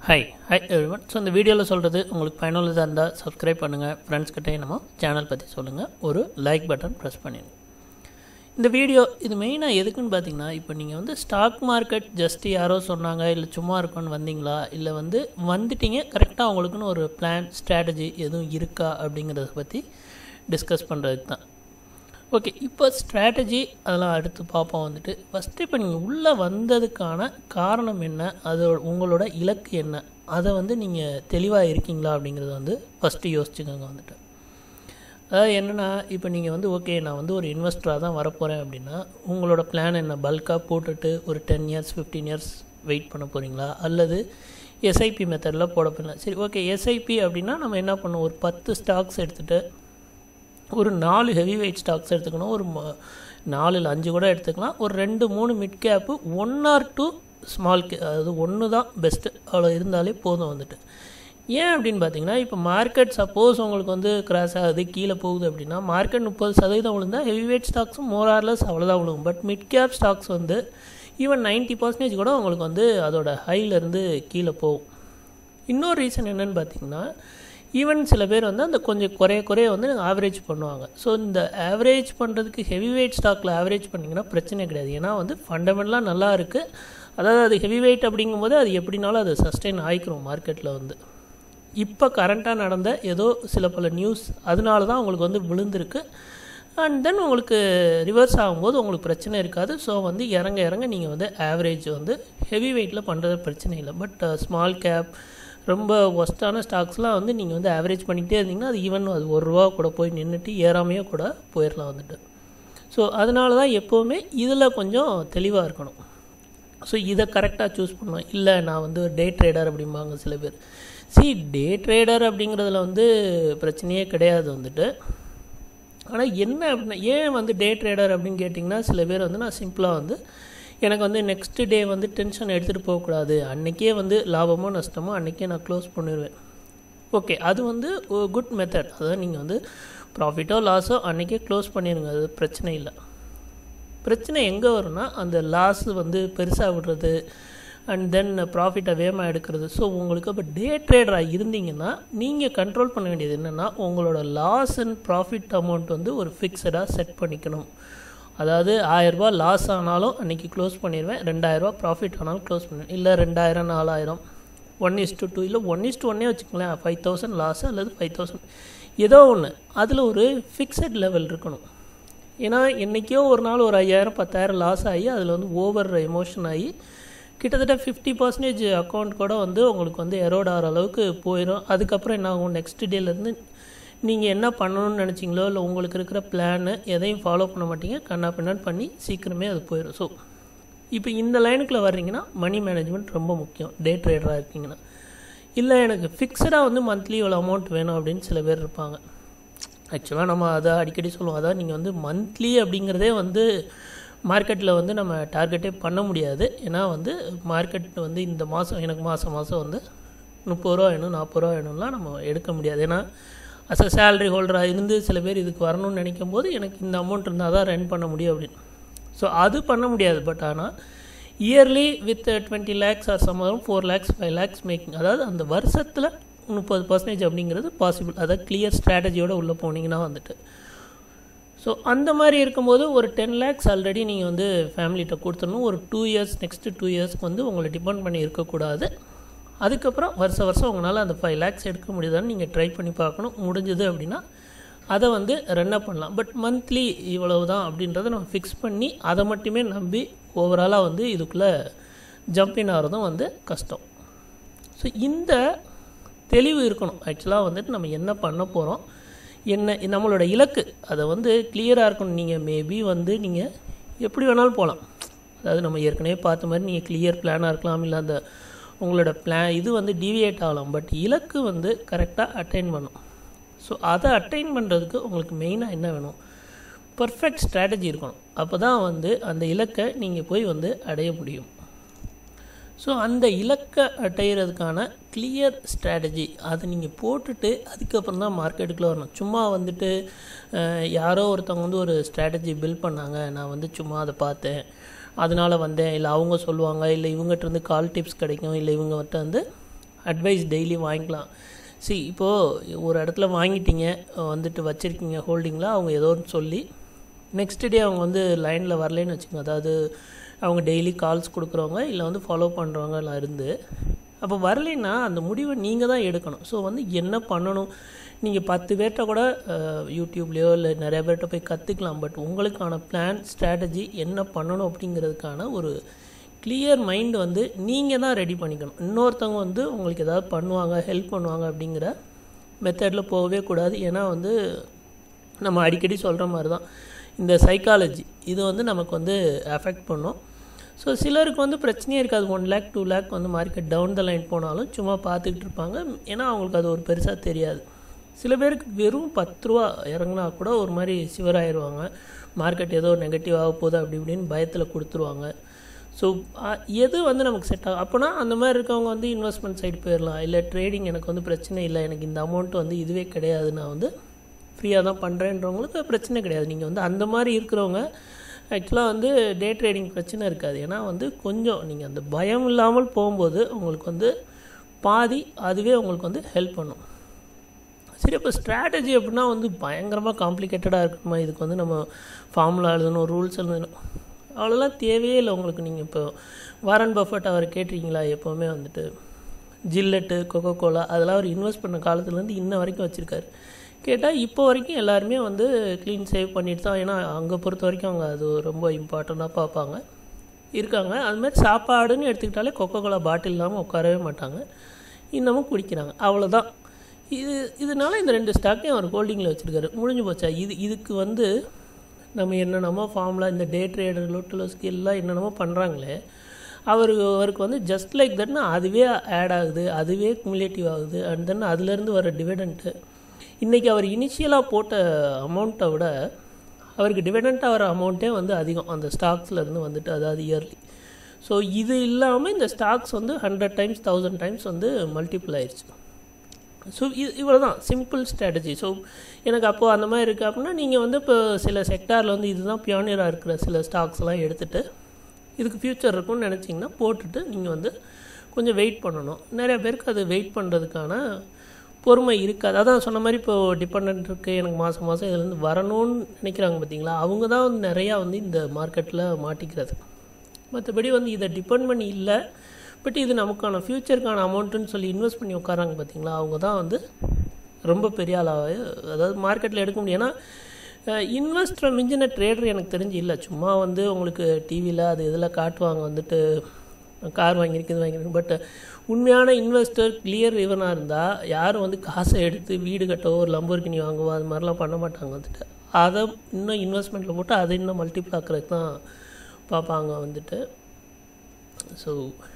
high high everyone so இந்த வீடியோவில் சொல்கிறது உங்களுக்கு பயனுள்ளதாக இருந்தால் சப்ஸ்கிரைப் பண்ணுங்கள் ஃப்ரெண்ட்ஸ் கிட்டே நம்ம சேனல் பற்றி சொல்லுங்கள் ஒரு லைக் பட்டன் ப்ரெஸ் பண்ணிடுங்க இந்த வீடியோ இது மெயினாக எதுக்குன்னு பார்த்தீங்கன்னா இப்போ நீங்கள் வந்து ஸ்டாக் மார்க்கெட் ஜஸ்ட் யாரோ சொன்னாங்க இல்லை சும்மா இருக்குன்னு வந்தீங்களா இல்லை வந்து வந்துட்டீங்க கரெக்டாக உங்களுக்குன்னு ஒரு பிளான் ஸ்ட்ராட்டஜி எதுவும் இருக்கா அப்படிங்கிறத பற்றி டிஸ்கஸ் பண்ணுறதுக்கு தான் ஓகே இப்போ ஸ்ட்ராட்டஜி அதெல்லாம் அடுத்து பார்ப்போம் வந்துட்டு ஃபஸ்ட்டு இப்போ நீங்கள் உள்ளே வந்ததுக்கான காரணம் என்ன அதோட உங்களோட இலக்கு என்ன அதை வந்து நீங்கள் தெளிவாக இருக்கீங்களா அப்படிங்கிறத வந்து ஃபஸ்ட்டு யோசிச்சுக்கோங்க வந்துட்டு அதாவது என்னென்னா இப்போ நீங்கள் வந்து ஓகே நான் வந்து ஒரு இன்வெஸ்டராக தான் வரப்போகிறேன் அப்படின்னா உங்களோட பிளான் என்ன பல்காக போட்டுட்டு ஒரு ten years fifteen years wait பண்ண போகிறீங்களா அல்லது எஸ்ஐபி மெத்தடில் போட போகிறீங்களா சரி ஓகே எஸ்ஐபி அப்படின்னா நம்ம என்ன பண்ணுவோம் ஒரு பத்து ஸ்டாக்ஸ் எடுத்துகிட்டு ஒரு நாலு ஹெவி வெயிட் ஸ்டாக்ஸ் எடுத்துக்கணும் ஒரு ம- நாலு இல்லை அஞ்சு கூட எடுத்துக்கலாம் ஒரு ரெண்டு மூணு mid cap one or two small கே அதாவது ஒன்று தான் பெஸ்ட்டு அவ்வளோ இருந்தாலே போதும் வந்துட்டு ஏன் அப்படின்னு பார்த்தீங்கன்னா இப்போ மார்க்கெட் சப்போஸ் உங்களுக்கு வந்து கிராஸ் ஆகுது கீழே போகுது அப்படின்னா மார்க்கெட் முப்பது சதவீதம் விழுந்தா ஹெவி வெயிட் ஸ்டாக்ஸும் மோரார்லெஸ் அவ்வளோதான் விழுகும் பட் மிட் கேப் ஸ்டாக்ஸ் வந்து ஈவன் 90% பர்சன்டேஜ் கூட உங்களுக்கு வந்து அதோட ஹைலேருந்து கீழே போகும் இன்னொரு ரீசன் என்னன்னு பார்த்தீங்கன்னா ஈவன் சில பேர் வந்து அந்த கொஞ்சம் குறைய குறைய வந்து ஆவரேஜ் பண்ணுவாங்க ஸோ இந்த ஆவரேஜ் பண்ணுறதுக்கு ஹெவி வெயிட் ஸ்டாக்கில் ஆவரேஜ் பண்ணிங்கன்னா பிரச்சனை கிடையாது ஏன்னா வந்து ஃபண்டமெண்டலாக நல்லா இருக்குது அதாவது அது ஹெவி வெயிட் அப்படிங்கும்போது அது எப்படினாலும் அது சஸ்டெயின் ஆகிக்கிறோம் மார்க்கெட்டில் வந்து இப்போ கரண்ட்டாக நடந்த ஏதோ சில பல நியூஸ் அதனால தான் உங்களுக்கு வந்து விழுந்திருக்கு அண்ட் தென் உங்களுக்கு ரிவர்ஸ் ஆகும்போது உங்களுக்கு பிரச்சனை இருக்காது ஸோ வந்து இறங்க இறங்க நீங்கள் வந்து ஆவரேஜ் வந்து ஹெவி வெயிட்டில் பண்ணுறது பிரச்சனை இல்லை பட் ஸ்மால் கேப் ரொம்ப ஒஸ்ட்டான ஸ்டாக்ஸ்லாம் வந்து நீங்கள் வந்து ஆவரேஜ் பண்ணிக்கிட்டே இருந்தீங்கன்னா அது ஈவன் அது ஒரு ரூபா கூட போய் நின்றுட்டு ஏறாமையே கூட போயிடலாம் வந்துட்டு ஸோ அதனால தான் எப்போவுமே இதில் கொஞ்சம் தெளிவாக இருக்கணும் ஸோ இதை கரெக்டாக சூஸ் பண்ணணும் இல்லை நான் வந்து டே ட்ரேடர் அப்படிம்பாங்க சில பேர் சி டே ட்ரேடர் அப்படிங்கிறதுல வந்து பிரச்சனையே கிடையாது வந்துட்டு ஆனால் என்ன அப்படின்னா ஏன் வந்து டே ட்ரேடர் அப்படின்னு கேட்டிங்கன்னா சில பேர் வந்து நான் சிம்பிளாக வந்து எனக்கு வந்து நெக்ஸ்ட் டே வந்து டென்ஷன் எடுத்துகிட்டு போகக்கூடாது அன்றைக்கே வந்து லாபமோ நஷ்டமோ அன்றைக்கே நான் க்ளோஸ் பண்ணிடுவேன் ஓகே அது வந்து குட் மெத்தட் அதாவது நீங்கள் வந்து ப்ராஃபிட்டோ லாஸோ அன்றைக்கே க்ளோஸ் பண்ணிடுங்க அது பிரச்சனை இல்லை பிரச்சனை எங்கே வரும்னா அந்த லாஸ் வந்து பெருசாக விடுறது அண்ட் தென் ப்ராஃபிட்டை வேகமாக எடுக்கிறது ஸோ உங்களுக்கு இப்போ டே ட்ரேடராக இருந்தீங்கன்னா நீங்கள் கண்ட்ரோல் பண்ண வேண்டியது என்னென்னா உங்களோட லாஸ் அண்ட் ப்ராஃபிட் அமௌண்ட் வந்து ஒரு ஃபிக்ஸடாக செட் பண்ணிக்கணும் அதாவது ஆயரரூபா லாஸ் ஆனாலும் அன்றைக்கி க்ளோஸ் பண்ணிடுவேன் ரெண்டாயிரரூபா ப்ராஃபிட் ஆனாலும் க்ளோஸ் பண்ணுவேன் இல்லை ரெண்டாயிரம் நாலாயிரம் ஒன் இஸ் டூ டூ இல்லை ஒன் இஸ் டூ ஒன்னே வச்சுக்கோங்களேன் ஃபைவ் தௌசண்ட் லாஸ் அல்லது ஃபைவ் தௌசண்ட் ஏதோ ஒன்று அதில் ஒரு ஃபிக்ஸட் லெவல் இருக்கணும் ஏன்னா என்றைக்கோ ஒரு நாள் ஒரு ஐயாயிரம் பத்தாயிரம் லாஸ் ஆகி அதில் வந்து ஓவர் எமோஷன் ஆகி கிட்டத்தட்ட ஃபிஃப்டி பர்சன்டேஜ் அக்கௌண்ட் கூட வந்து உங்களுக்கு வந்து எரோட் ஆகிற அளவுக்கு போயிடும் அதுக்கப்புறம் என்ன ஆகும் நெக்ஸ்ட் டேலேருந்து நீங்கள் என்ன பண்ணணும்னு நினச்சிங்களோ இல்லை உங்களுக்கு இருக்கிற பிளானு எதையும் ஃபாலோ பண்ண மாட்டீங்க கண்ணா பின்னான்னு பண்ணி சீக்கிரமே அது போயிடும் ஸோ இப்போ இந்த லைனுக்குள்ளே வர்றீங்கன்னா மணி மேனேஜ்மெண்ட் ரொம்ப முக்கியம் டே ட்ரேடராக இருக்கீங்கன்னா இல்லை எனக்கு ஃபிக்ஸடாக வந்து மந்த்லி இவ்வளோ அமௌண்ட் வேணும் அப்படின்னு சில பேர் இருப்பாங்க ஆக்சுவலாக நம்ம அதை அடிக்கடி சொல்லுவோம் அதாவது நீங்கள் வந்து மந்த்லி அப்படிங்கிறதே வந்து மார்க்கெட்டில் வந்து நம்ம டார்கெட்டே பண்ண முடியாது ஏன்னா வந்து மார்க்கெட் வந்து இந்த மாதம் எனக்கு மாதம் மாதம் வந்து முப்பது ரூபா வேணும் நாற்பது ரூபா வேணும்லாம் நம்ம எடுக்க முடியாது ஏன்னா அஸ் அ சேலரி ஹோல்டராக இருந்து சில பேர் இதுக்கு வரணும்னு நினைக்கும் போது எனக்கு இந்த அமௌண்ட் இருந்தால் தான் ரன் பண்ண முடியும் அப்படின்னு ஸோ அது பண்ண முடியாது பட் ஆனால் yearly with twenty lakhs or சம்மரும் four lakhs five lakhs making அதாவது அந்த வருஷத்தில் முப்பது பர்சன்டேஜ் அப்படிங்கிறது பாசிபிள் அதாவது கிளியர் ஸ்ட்ராட்டஜியோட உள்ளே போனீங்கன்னா வந்துட்டு ஸோ அந்த மாதிரி இருக்கும்போது ஒரு டென் லேக்ஸ் ஆல்ரெடி நீங்கள் வந்து ஃபேமிலிகிட்ட கொடுத்துடணும் ஒரு டூ இயர்ஸ் நெக்ஸ்ட்டு டூ இயர்ஸ்க்கு வந்து உங்களை டிபெண்ட் பண்ணி இருக்கக்கூடாது அதுக்கப்புறம் வருஷ வருஷம் உங்களால் அந்த ஃபைவ் லேக்ஸ் எடுக்க முடியுதான்னு நீங்கள் ட்ரை பண்ணி பார்க்கணும் முடிஞ்சது அப்படின்னா அதை வந்து ரன் அப் பண்ணலாம் பட் மந்த்லி இவ்வளவு தான் அப்படின்றத நம்ம ஃபிக்ஸ் பண்ணி அதை மட்டுமே நம்பி ஓவராலாக வந்து இதுக்குள்ளே ஜம்பின் ஆகிறதும் வந்து கஷ்டம் ஸோ இந்த தெளிவு இருக்கணும் ஆக்சுவலாக வந்துட்டு நம்ம என்ன பண்ண போகிறோம் என்ன நம்மளோட இலக்கு அதை வந்து கிளியராக இருக்கணும் நீங்கள் மேபி வந்து நீங்கள் எப்படி வேணாலும் போகலாம் அதாவது நம்ம ஏற்கனவே பார்த்த மாதிரி நீங்கள் கிளியர் பிளானாக இருக்கலாம் இல்லை அந்த உங்களோட பிளான் இது வந்து டிவியேட் ஆகலாம் பட் இலக்கு வந்து கரெக்டாக அட்டைன் பண்ணும் ஸோ அதை அட்டைன் பண்ணுறதுக்கு உங்களுக்கு மெயினாக என்ன வேணும் பர்ஃபெக்ட் ஸ்ட்ராட்டஜி இருக்கணும் அப்போ தான் வந்து அந்த இலக்கை நீங்கள் போய் வந்து அடைய முடியும் ஸோ அந்த இலக்கை அடையிறதுக்கான கிளியர் ஸ்ட்ராட்டஜி அதை நீங்கள் போட்டுட்டு அதுக்கப்புறம் தான் மார்க்கெட்டுக்குள்ளே வரணும் சும்மா வந்துட்டு அஹ், யாரோ ஒருத்தவங்க வந்து ஒரு ஸ்ட்ராட்டஜி பில்ட் பண்ணாங்க நான் வந்து சும்மா அதை பார்த்தேன் அதனால் வந்தேன் இல்லை அவங்க சொல்லுவாங்க இல்லை இவங்ககிட்ட இருந்து கால் டிப்ஸ் கிடைக்கும் இல்லை இவங்ககிட்ட வந்து அட்வைஸ் டெய்லி வாங்கிக்கலாம் சி இப்போது ஒரு இடத்துல வாங்கிட்டீங்க வந்துட்டு வச்சுருக்கீங்க ஹோல்டிங்கில் அவங்க ஏதோ ஒன்று சொல்லி நெக்ஸ்ட் டே அவங்க வந்து லைனில் வரலன்னு வச்சுக்கோங்க அதாவது அவங்க டெய்லி கால்ஸ் கொடுக்குறவங்க இல்லை வந்து ஃபாலோ பண்ணுறவங்கலாம் இருந்து அப்போ வரலைன்னா அந்த முடிவை நீங்கள் தான் எடுக்கணும் ஸோ வந்து என்ன பண்ணணும் நீங்கள் பத்து பேர்கிட்ட கூட யூடியூப்லேயோ இல்லை நிறைய பேர்கிட்ட போய் கற்றுக்கலாம் பட் உங்களுக்கான பிளான் ஸ்ட்ராட்டஜி என்ன பண்ணணும் அப்படிங்கிறதுக்கான ஒரு கிளியர் மைண்ட் வந்து நீங்கள் தான் ரெடி பண்ணிக்கணும் இன்னொருத்தவங்க வந்து உங்களுக்கு ஏதாவது பண்ணுவாங்க ஹெல்ப் பண்ணுவாங்க அப்படிங்கிற மெத்தடில் போகவே கூடாது ஏன்னா வந்து நம்ம அடிக்கடி சொல்கிற மாதிரி தான் இந்த சைக்காலஜி இது வந்து நமக்கு வந்து அஃபெக்ட் பண்ணும் ஸோ சிலருக்கு வந்து பிரச்சனையே இருக்காது ஒன் லேக் டூ லேக் வந்து மார்க்கெட் டவுன் த லைன் போனாலும் சும்மா பார்த்துக்கிட்டு இருப்பாங்க ஏன்னா அவங்களுக்கு அது ஒரு பெருசாக தெரியாது சில பேருக்கு வெறும் பத்து ரூபா இறங்கினா கூட ஒரு மாதிரி சிவராயிருவாங்க மார்க்கெட் ஏதோ நெகட்டிவ் ஆக போகுது அப்படி இப்படின்னு பயத்தில் கொடுத்துருவாங்க ஸோ எது வந்து நமக்கு செட் ஆகும் அப்போனா அந்த மாதிரி இருக்கவங்க வந்து இன்வெஸ்ட்மெண்ட் சைடு போயிடலாம் இல்லை ட்ரேடிங் எனக்கு வந்து பிரச்சனை இல்லை எனக்கு இந்த அமௌண்ட் வந்து இதுவே கிடையாது நான் வந்து ஃப்ரீயாக தான் பண்ணுறேன்றவங்களுக்கு பிரச்சனை கிடையாது நீங்கள் வந்து அந்த மாதிரி இருக்கிறவங்க ஆக்சுவலாக வந்து டே ட்ரேடிங் பிரச்சனை இருக்காது ஏன்னா வந்து கொஞ்சம் நீங்கள் அந்த பயம் இல்லாமல் போகும்போது உங்களுக்கு வந்து பாதி அதுவே உங்களுக்கு வந்து ஹெல்ப் பண்ணும் சரி இப்போ ஸ்ட்ராட்டஜி அப்படின்னா வந்து பயங்கரமாக காம்ப்ளிகேட்டடாக இருக்கணுமா இதுக்கு வந்து நம்ம ஃபார்முலா எழுதணும் ரூல்ஸ் எழுதணும் அவ்வளோலாம் தேவையே இல்லை உங்களுக்கு நீங்கள் இப்போ வாரன் பஃபட் அவர் கேட்டிருக்கீங்களா எப்போவுமே வந்துட்டு ஜில்லெட்டு கொக்கோ கோலா அதெல்லாம் அவர் இன்வெஸ்ட் பண்ண காலத்துலேருந்து இன்ன வரைக்கும் வச்சுருக்காரு கேட்டால் இப்போ வரைக்கும் எல்லாருமே வந்து க்ளீன் சேவ் பண்ணிட்டு தான் ஏன்னா அங்கே பொறுத்த வரைக்கும் அவங்க அது ரொம்ப இம்பார்ட்டண்ட்டாக பார்ப்பாங்க இருக்காங்க அதுமாதிரி சாப்பாடுன்னு எடுத்துக்கிட்டாலே கொக்கோ கோலா பாட்டில் இல்லாமல் உட்காரவே மாட்டாங்க இன்னமும் குடிக்கிறாங்க அவ்வளோதான் இது இதனால இந்த ரெண்டு ஸ்டாக்கையும் அவர் ஹோல்டிங்கில் வச்சுருக்காரு முடிஞ்சு போச்சா இது இதுக்கு வந்து நம்ம என்னென்னமோ ஃபார்முலா இந்த டே ட்ரேடர் லோட்டலோஸ்க்கு எல்லாம் என்னென்னமோ பண்ணுறாங்களே அவர் அவருக்கு வந்து ஜஸ்ட் லைக் தட்னா அதுவே ஆட் ஆகுது அதுவே குமுலேட்டிவ் ஆகுது அண்ட் தென் அதுலேருந்து வர டிவிடெண்ட்டு இன்றைக்கி அவர் இனிஷியலாக போட்ட அமௌண்ட்டை விட அவருக்கு டிவிடெண்ட்டாக வர அமௌண்ட்டே வந்து அதிகம் அந்த ஸ்டாக்ஸ்லேருந்து வந்துட்டு அதாவது இயர்லி ஸோ இது இல்லாமல் இந்த ஸ்டாக்ஸ் வந்து ஹண்ட்ரட் டைம்ஸ் தௌசண்ட் டைம்ஸ் வந்து மல்டிபிள் ஆயிடுச்சு ஸோ இது இவ்வளோ தான் சிம்பிள் ஸ்ட்ராட்டஜி ஸோ எனக்கு அப்போது அந்த மாதிரி இருக்குது அப்படின்னா நீங்கள் வந்து இப்போ சில செக்டாரில் வந்து இதுதான் பியானியராக இருக்கிற சில ஸ்டாக்ஸ்லாம் எடுத்துகிட்டு இதுக்கு ஃப்யூச்சர் இருக்கும்னு நினச்சிங்கன்னா போட்டுட்டு நீங்கள் வந்து கொஞ்சம் வெயிட் பண்ணணும் நிறைய பேருக்கு அது வெயிட் பண்ணுறதுக்கான பொறுமை இருக்காது அதான் சொன்ன மாதிரி இப்போ டிபெண்ட் இருக்குது எனக்கு மாதம் மாதம் இதுலேருந்து வரணும்னு நினைக்கிறாங்க பார்த்தீங்களா அவங்க தான் வந்து நிறையா வந்து இந்த மார்க்கெட்டில் மாட்டிக்கிறது மற்றபடி வந்து இதை டிபெண்ட் பண்ணி இல்லை பட் இது நமக்கான ஃப்யூச்சருக்கான அமௌண்ட்டுன்னு சொல்லி இன்வெஸ்ட் பண்ணி உட்காராங்க பார்த்தீங்களா அவங்க தான் வந்து ரொம்ப பெரிய ஆளாக அதாவது மார்க்கெட்டில் எடுக்க முடியும் ஏன்னா இன்வெஸ்டரை மிஞ்சின ட்ரேடர் எனக்கு தெரிஞ்சு இல்லை சும்மா வந்து உங்களுக்கு டிவியில் அது இதில் காட்டுவாங்க வந்துட்டு கார் வாங்கியிருக்கு இது வாங்கியிருக்கு பட் உண்மையான இன்வெஸ்டர் கிளியர் இவனாக இருந்தால் யாரும் வந்து காசை எடுத்து வீடு கட்டவோ ஒரு லம்பர்கினி வாங்குவோ அது மாதிரிலாம் பண்ண மாட்டாங்க வந்துட்டு அதை இன்னும் இன்வெஸ்ட்மெண்ட்டில் போட்டு அதை இன்னும் மல்டிபிள் ஆக்கிறதுக்கு தான் பார்ப்பாங்க வந்துட்டு ஸோ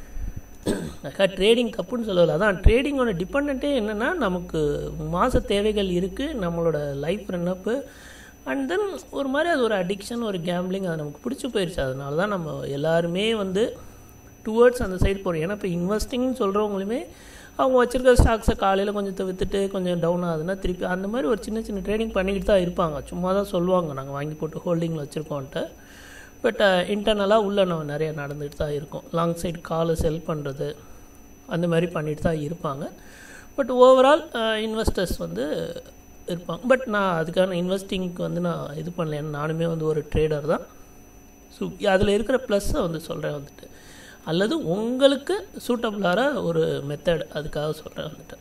அக்கா ட்ரேடிங் தப்புன்னு சொல்லலை அதான் ட்ரேடிங்கோட டிபெண்ட்டே என்னென்னா நமக்கு மாத தேவைகள் இருக்குது நம்மளோட லைஃப் ரன்னப்பு அண்ட் தென் ஒரு மாதிரி அது ஒரு அடிக்ஷன் ஒரு கேம்லிங் அது நமக்கு பிடிச்சி போயிடுச்சு அதனால தான் நம்ம எல்லாருமே வந்து டுவர்ட்ஸ் அந்த சைடு போகிறோம் ஏன்னா இப்போ இன்வெஸ்டிங்னு சொல்கிறவங்களுமே அவங்க வச்சுருக்க ஸ்டாக்ஸை காலையில் கொஞ்சம் விற்றுட்டு கொஞ்சம் டவுன் ஆகுதுன்னா திருப்பி அந்த மாதிரி ஒரு சின்ன சின்ன ட்ரேடிங் பண்ணிக்கிட்டு தான் இருப்பாங்க சும்மா தான் சொல்லுவாங்க நாங்கள் வாங்கி போட்டு ஹோல்டிங்கில் வச்சுருக்கோன்ட்டு பட் இன்டர்னலாக உள்ளே நம்ம நிறைய நடந்துகிட்டு தான் இருக்கும் லாங் சைடு காலை செல் பண்ணுறது அந்த மாதிரி பண்ணிட்டு தான் இருப்பாங்க பட் ஓவரால் இன்வெஸ்டர்ஸ் வந்து இருப்பாங்க பட் நான் அதுக்கான இன்வெஸ்டிங்க்கு வந்து நான் இது பண்ணல ஏன்னா நானுமே வந்து ஒரு ட்ரேடர் தான் ஸோ அதில் இருக்கிற ப்ளஸ்ஸை வந்து சொல்கிறேன் வந்துட்டு அல்லது உங்களுக்கு சூட்டபுளான ஒரு மெத்தட் அதுக்காக சொல்கிறேன் வந்துட்டு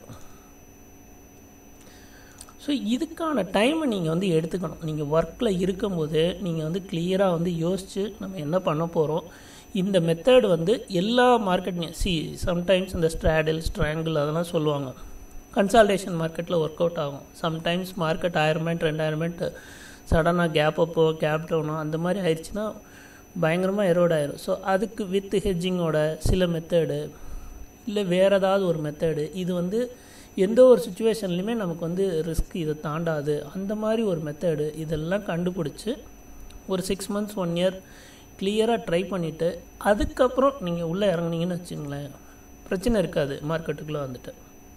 ஸோ இதுக்கான டைமை நீங்கள் வந்து எடுத்துக்கணும் நீங்கள் ஒர்க்கில் இருக்கும்போது நீங்கள் வந்து கிளியராக வந்து யோசித்து நம்ம என்ன பண்ண போகிறோம் இந்த மெத்தட் வந்து எல்லா மார்க்கெட்லையும் சி சம்டைம்ஸ் இந்த ஸ்ட்ராடில் ஸ்ட்ராங்கிள் அதெல்லாம் சொல்லுவாங்க கன்சால்டேஷன் மார்க்கெட்டில் ஒர்க் அவுட் ஆகும் சம்டைம்ஸ் மார்க்கெட் ஆயிரம் பாயிண்ட் ரெண்டாயிரம் பாயிண்ட் சடனாக கேப் அப்போ கேப் டவுனோ அந்த மாதிரி ஆயிடுச்சுன்னா பயங்கரமாக எரோட் ஆயிரும் ஸோ அதுக்கு வித் ஹெட்ஜிங்கோட சில மெத்தடு இல்லை வேறு ஏதாவது ஒரு மெத்தடு இது வந்து எந்த ஒரு சுச்சுவேஷன்லையுமே நமக்கு வந்து ரிஸ்க் இதை தாண்டாது அந்த மாதிரி ஒரு மெத்தடு இதெல்லாம் கண்டுபிடிச்சி ஒரு சிக்ஸ் மந்த்ஸ் ஒன் இயர் கிளியராக ட்ரை பண்ணிவிட்டு அதுக்கப்புறம் நீங்கள் உள்ளே இறங்குனீங்கன்னு வச்சுங்களேன் பிரச்சனை இருக்காது மார்க்கெட்டுக்குள்ளே வந்துட்டு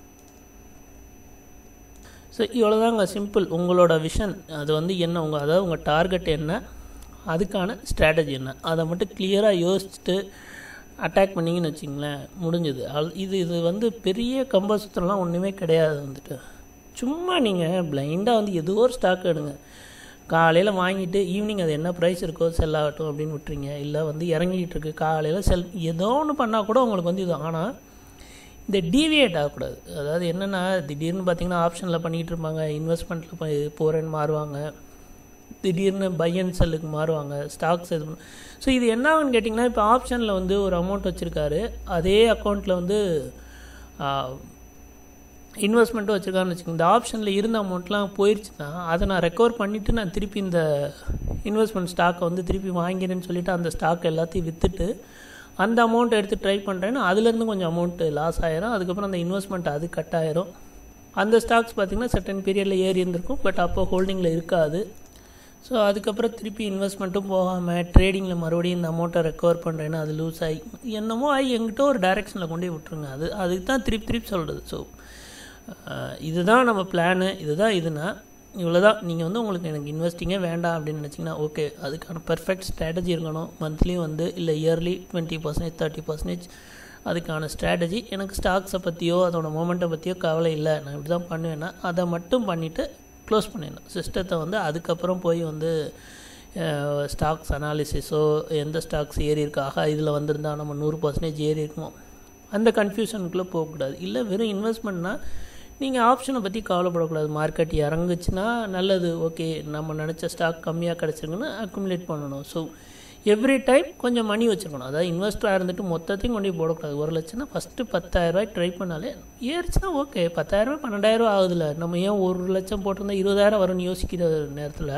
ஸோ இவ்வளோதாங்க சிம்பிள் உங்களோட விஷன் அது வந்து என்ன உங்கள் அதாவது உங்கள் டார்கெட் என்ன அதுக்கான ஸ்ட்ராட்டஜி என்ன அதை மட்டும் கிளியராக யோசிச்சுட்டு அட்டாக் பண்ணிங்கன்னு வச்சிங்களேன் முடிஞ்சது அல் இது இது வந்து பெரிய கம்பசுத்தம்லாம் ஒன்றுமே கிடையாது வந்துட்டு சும்மா நீங்கள் பிளைண்டாக வந்து ஏதோ ஒரு ஸ்டாக் எடுங்க காலையில் வாங்கிட்டு ஈவினிங் அது என்ன ப்ரைஸ் இருக்கோ செல் ஆகட்டும் அப்படின்னு விட்டுறீங்க இல்லை வந்து இறங்கிட்டு இருக்கு காலையில் செல் ஏதோ ஒன்று பண்ணால் கூட உங்களுக்கு வந்து இது ஆனால் இந்த டீவியேட் ஆகக்கூடாது அதாவது என்னென்னா திடீர்னு பார்த்தீங்கன்னா ஆப்ஷனில் பண்ணிகிட்டு இருப்பாங்க இன்வெஸ்ட்மெண்ட்டில் போய் போகிறேன்னு மாறுவாங்க திடீர்னு பை அண்ட் செல்லுக்கு மாறுவாங்க ஸ்டாக்ஸ் இது பண்ண ஸோ இது என்ன ஆகுன்னு கேட்டிங்கன்னா இப்போ ஆப்ஷனில் வந்து ஒரு அமௌண்ட் வச்சுருக்காரு அதே அக்கௌண்ட்டில் வந்து இன்வெஸ்ட்மெண்ட்டும் வச்சுருக்காருன்னு வச்சுக்கோங்க இந்த ஆப்ஷனில் இருந்த அமௌண்ட்லாம் போயிடுச்சுன்னா அதை நான் ரெக்கவர் பண்ணிவிட்டு நான் திருப்பி இந்த இன்வெஸ்ட்மெண்ட் ஸ்டாக்கை வந்து திருப்பி வாங்கிறேன்னு சொல்லிவிட்டு அந்த ஸ்டாக் எல்லாத்தையும் விற்றுட்டு அந்த அமௌண்ட் எடுத்து ட்ரை பண்ணுறேன்னா அதுலேருந்து கொஞ்சம் அமௌண்ட்டு லாஸ் ஆயிரும் அதுக்கப்புறம் அந்த இன்வெஸ்ட்மெண்ட் அது கட் ஆயிரும் அந்த ஸ்டாக்ஸ் பார்த்திங்கன்னா செட்டன் பீரியடில் ஏறி இருந்திருக்கும் பட் அப்போ ஹோல்டிங்கில் இருக்காது ஸோ அதுக்கப்புறம் திருப்பி இன்வெஸ்ட்மெண்ட்டும் போகாமல் ட்ரேடிங்கில் மறுபடியும் இந்த அமௌண்ட்டை ரெக்கவர் பண்ணுறேன்னா அது லூஸ் ஆகி என்னமோ ஆகி எங்கிட்ட ஒரு டைரெக்ஷனில் கொண்டு போய் விட்ருங்க அது அதுக்கு தான் திருப்பி திருப்பி சொல்கிறது ஸோ இதுதான் நம்ம பிளானு இதுதான் இதுனா இவ்வளோ தான் நீங்கள் வந்து உங்களுக்கு எனக்கு இன்வெஸ்டிங்கே வேண்டாம் அப்படின்னு நினச்சிங்கன்னா ஓகே அதுக்கான பர்ஃபெக்ட் ஸ்ட்ராட்டஜி இருக்கணும் மந்த்லியும் வந்து இல்லை yearly twenty percentage thirty percentage அதுக்கான ஸ்ட்ராட்டஜி எனக்கு ஸ்டாக்ஸை பற்றியோ அதோட மூமெண்ட்டை பற்றியோ கவலை இல்லை நான் இப்படி தான் பண்ணுவேன்னா அதை மட்டும் பண்ணிவிட்டு க்ளோஸ் பண்ணிடணும் சிஸ்டத்தை வந்து அதுக்கப்புறம் போய் வந்து ஸ்டாக்ஸ் அனாலிசிஸோ எந்த ஸ்டாக்ஸ் ஏறி இருக்காக இதில் வந்திருந்தால் நம்ம நூறு பர்சன்டேஜ் ஏறி இருக்குமோ அந்த கன்ஃபியூஷனுக்குள்ளே போகக்கூடாது இல்லை வெறும் இன்வெஸ்ட்மெண்ட்னா நீங்கள் ஆப்ஷனை பற்றி கவலைப்படக்கூடாது மார்க்கெட் இறங்குச்சுன்னா நல்லது ஓகே நம்ம நினச்ச ஸ்டாக் கம்மியாக கிடச்சிருக்குன்னு அக்குமுலேட் பண்ணணும் ஸோ எவ்ரி டைம் கொஞ்சம் மணி வச்சுருக்கணும் அதாவது இன்வெஸ்டராக இருந்துட்டு மொத்தத்தையும் கொண்டு போய் போடக்கூடாது ஒரு லட்சம்னா ஃபஸ்ட்டு பத்தாயிரரூபாய் ட்ரை பண்ணாலே ஏறிச்சுன்னா ஓகே பத்தாயிரரூபா பன்னெண்டாயிரரூபா ஆகுதுல்ல நம்ம ஏன் ஒரு லட்சம் போட்டிருந்தா இருபதாயிரம் வரும்னு யோசிக்கிற நேரத்தில்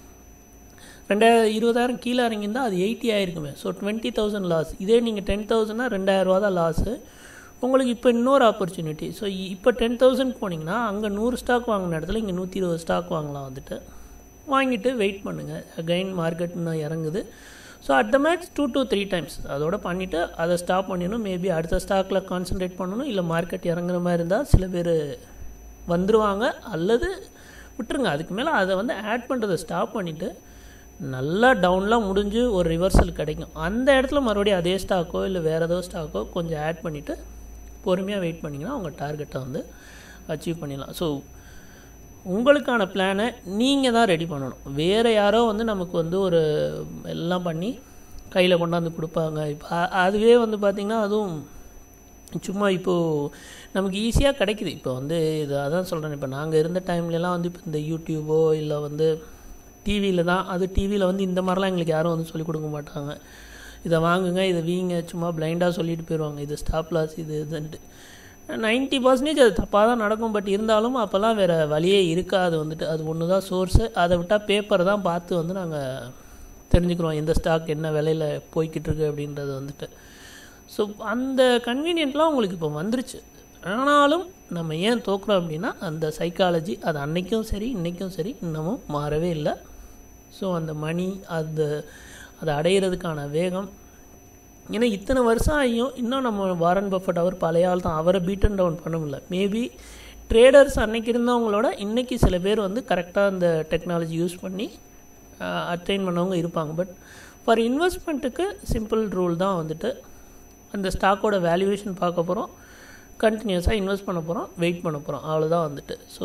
ரெண்டாயிரம் இருபதாயிரம் கீழே இறங்கியிருந்தால் அது எயிட்டி ஆயிருக்குமே ஸோ டுவெண்ட்டி தௌசண்ட் லாஸ் இதே நீங்கள் டென் தௌசண்ட்னா ரெண்டாயிரரூவா தான் லாஸு உங்களுக்கு இப்போ இன்னொரு ஆப்பர்ச்சுனிட்டி ஸோ இப்போ டென் தௌசண்ட் போனீங்கன்னா அங்கே நூறு ஸ்டாக் வாங்கின இடத்துல இங்கே நூற்றி இருபது ஸ்டாக் வாங்கலாம் வந்துட்டு வாங்கிட்டு வெயிட் பண்ணுங்கள் அகைன் மார்க்கெட் இன்னும் இறங்குது so at the max two to three times அதோட பண்ணிவிட்டு அதை ஸ்டாப் பண்ணிடணும் மேபி அடுத்த ஸ்டாக்கில் கான்சன்ட்ரேட் பண்ணணும் இல்லை மார்க்கெட் இறங்குற மாதிரி இருந்தால் சில பேர் வந்துடுவாங்க அல்லது விட்டுருங்க அதுக்கு மேலே அதை வந்து ஆட் பண்ணுறதை ஸ்டாப் பண்ணிவிட்டு நல்லா டவுன்லாம் முடிஞ்சு ஒரு ரிவர்சல் கிடைக்கும் அந்த இடத்துல மறுபடியும் அதே ஸ்டாக்கோ இல்லை வேறு ஏதோ ஸ்டாக்கோ கொஞ்சம் ஆட் பண்ணிவிட்டு பொறுமையாக வெயிட் பண்ணிங்கன்னா உங்கள் டார்கெட்டை வந்து அச்சீவ் பண்ணிடலாம் ஸோ உங்களுக்கான பிளானை நீங்கள் தான் ரெடி பண்ணணும் வேறு யாரோ வந்து நமக்கு வந்து ஒரு எல்லாம் பண்ணி கையில் கொண்டாந்து கொடுப்பாங்க இப்போ அதுவே வந்து பார்த்திங்கன்னா அதுவும் சும்மா இப்போது நமக்கு ஈஸியாக கிடைக்குது இப்போ வந்து இது அதான் சொல்கிறேன் இப்போ நாங்கள் இருந்த டைம்லலாம் வந்து இப்போ இந்த யூடியூபோ இல்லை வந்து டிவியில் தான் அது டிவியில் வந்து இந்த மாதிரிலாம் எங்களுக்கு யாரும் வந்து சொல்லிக் கொடுக்க மாட்டாங்க இதை வாங்குங்க இதை வீங்க சும்மா பிளைண்டாக சொல்லிட்டு போயிடுவாங்க இது ஸ்டாப் லாஸ் இது இதுன்ட்டு நைன்ட்டி பர்சன்டேஜ் அது தப்பாக தான் நடக்கும் பட் இருந்தாலும் அப்போல்லாம் வேறு வழியே இருக்காது வந்துட்டு அது ஒன்று தான் சோர்ஸு அதை விட்டால் பேப்பரை தான் பார்த்து வந்து நாங்கள் தெரிஞ்சுக்கிறோம் எந்த ஸ்டாக் என்ன விலையில் போய்கிட்டு இருக்கு அப்படின்றது வந்துட்டு ஸோ அந்த கன்வீனியன்ட்லாம் உங்களுக்கு இப்போ வந்துருச்சு ஆனாலும் நம்ம ஏன் தோக்குறோம் அப்படின்னா அந்த சைக்காலஜி அது அன்னைக்கும் சரி இன்றைக்கும் சரி இன்னமும் மாறவே இல்லை ஸோ அந்த மணி அந்த அதை அடையிறதுக்கான வேகம் ஏன்னா இத்தனை வருஷம் ஆகியும் இன்னும் நம்ம வாரன் பஃபட் அவர் பழைய ஆள் தான் அவரை பீட் அண்ட் டவுன் பண்ண முடியல மேபி ட்ரேடர்ஸ் அன்னைக்கு இருந்தவங்களோட இன்றைக்கி சில பேர் வந்து கரெக்டாக அந்த டெக்னாலஜி யூஸ் பண்ணி அட்டைன் பண்ணவங்க இருப்பாங்க பட் ஃபார் இன்வெஸ்ட்மெண்ட்டுக்கு சிம்பிள் ரூல் தான் வந்துட்டு அந்த ஸ்டாக்கோட வேல்யூவேஷன் பார்க்க போகிறோம் கண்டினியூஸாக இன்வெஸ்ட் பண்ண போகிறோம் வெயிட் பண்ண போகிறோம் அவ்வளோதான் வந்துட்டு ஸோ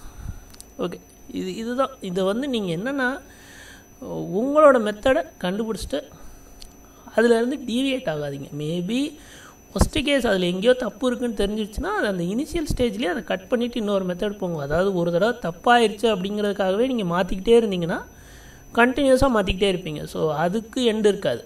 ஓகே இது இதுதான் இதை வந்து நீங்கள் என்னென்னா உங்களோட மெத்தடை கண்டுபிடிச்சிட்டு அதிலேருந்து டீவியேட் ஆகாதீங்க மேபி ஃபஸ்ட்டு கேஸ் அதில் எங்கேயோ தப்பு இருக்குன்னு தெரிஞ்சிருச்சுன்னா அது அந்த இனிஷியல் ஸ்டேஜ்லேயே அதை கட் பண்ணிவிட்டு இன்னொரு மெத்தட் போங்க அதாவது ஒரு தடவை தப்பாயிருச்சு அப்படிங்கிறதுக்காகவே நீங்கள் மாற்றிக்கிட்டே இருந்தீங்கன்னா கண்டினியூஸாக மாற்றிக்கிட்டே இருப்பீங்க ஸோ அதுக்கு எண்டு இருக்காது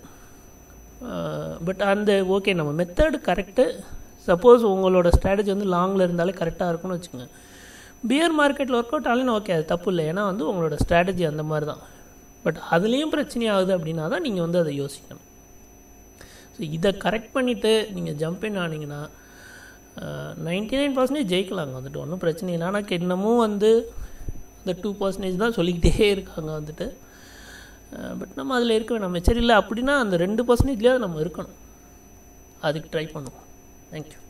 பட் அந்த ஓகே நம்ம மெத்தடு கரெக்டு சப்போஸ் உங்களோட ஸ்ட்ராட்டஜி வந்து லாங்கில் இருந்தாலே கரெக்டாக இருக்கும்னு வச்சுக்கோங்க பியர் மார்க்கெட்டில் ஒர்க் அவுட் ஆகலைன்னு ஓகே அது தப்பு இல்லை ஏன்னா வந்து உங்களோட ஸ்ட்ராட்டஜி அந்த மாதிரி தான் பட் அதுலேயும் பிரச்சனை ஆகுது அப்படின்னா தான் நீங்கள் வந்து அதை யோசிக்கணும் ஸோ இதை கரெக்ட் பண்ணிவிட்டு நீங்கள் ஜம்ப் இன் ஆனீங்கன்னா நைன்ட்டி நைன் பர்சன்டேஜ் ஜெயிக்கலாங்க வந்துட்டு ஒன்றும் பிரச்சனை இல்லை ஆனால் இன்னமும் வந்து அந்த டூ பர்சன்டேஜ் தான் சொல்லிக்கிட்டே இருக்காங்க வந்துட்டு பட் நம்ம அதில் இருக்க வேணாம் சரி இல்லை அப்படின்னா அந்த ரெண்டு பர்சன்டேஜ்லேயாவது நம்ம இருக்கணும் அதுக்கு ட்ரை பண்ணுவோம் தேங்க்யூ